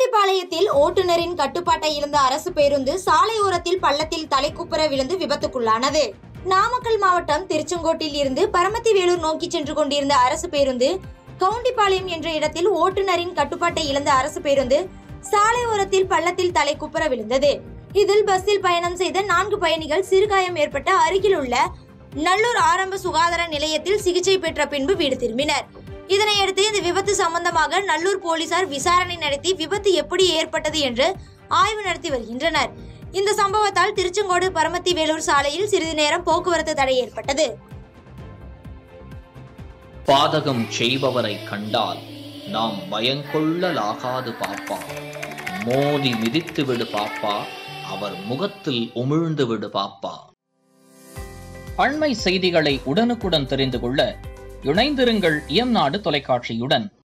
கவுண்டிபாளையத்தில் ஓட்டுநரின் கட்டுப்பாட்டை இழந்த அரசு பேருந்து சாலையோரத்தில் பள்ளத்தில் தலைக்குப்புற விழுந்து விபத்துக்குள்ளானது நாமக்கல் மாவட்டம் திருச்செங்கோட்டில் இருந்து பரமத்தி வேலூர் நோக்கி சென்று கொண்டிருந்த அரசு பேருந்து கவுண்டிபாளையம் என்ற இடத்தில் ஓட்டுநரின் கட்டுப்பாட்டை இழந்த அரசு பேருந்து சாலையோரத்தில் பள்ளத்தில் தலைக்குப்புற விழுந்தது இதில் பஸ்ஸில் பயணம் செய்த நான்கு பயணிகள் சிறுகாயம் ஏற்பட்ட அருகில் உள்ள நல்லூர் ஆரம்ப சுகாதார நிலையத்தில் சிகிச்சை பெற்ற பின்பு வீடு திரும்பினர் இதனையடுத்து இந்த விபத்து சம்பந்தமாக நல்லூர் போலீசார் விசாரணை நடத்தி விபத்து எப்படி ஏற்பட்டது என்று ஆய்வு நடத்தி வருகின்றனர் இந்த சம்பவத்தால் திருச்செங்கோடு பரமத்தி வேலூர் சாலையில் சிறிது நேரம் போக்குவரத்து தடை ஏற்பட்டது பாதகம் செய்பவரை கண்டால் நாம் பயங்கொள்ளலாகாது பாப்பா மோதி மிதித்து விடு பாப்பா அவர் முகத்தில் உமிழ்ந்து விடு பாப்பா அண்மை செய்திகளை உடனுக்குடன் தெரிந்து கொள்ள இணைந்திருங்கள் இயம்நாடு தொலைக்காட்சியுடன்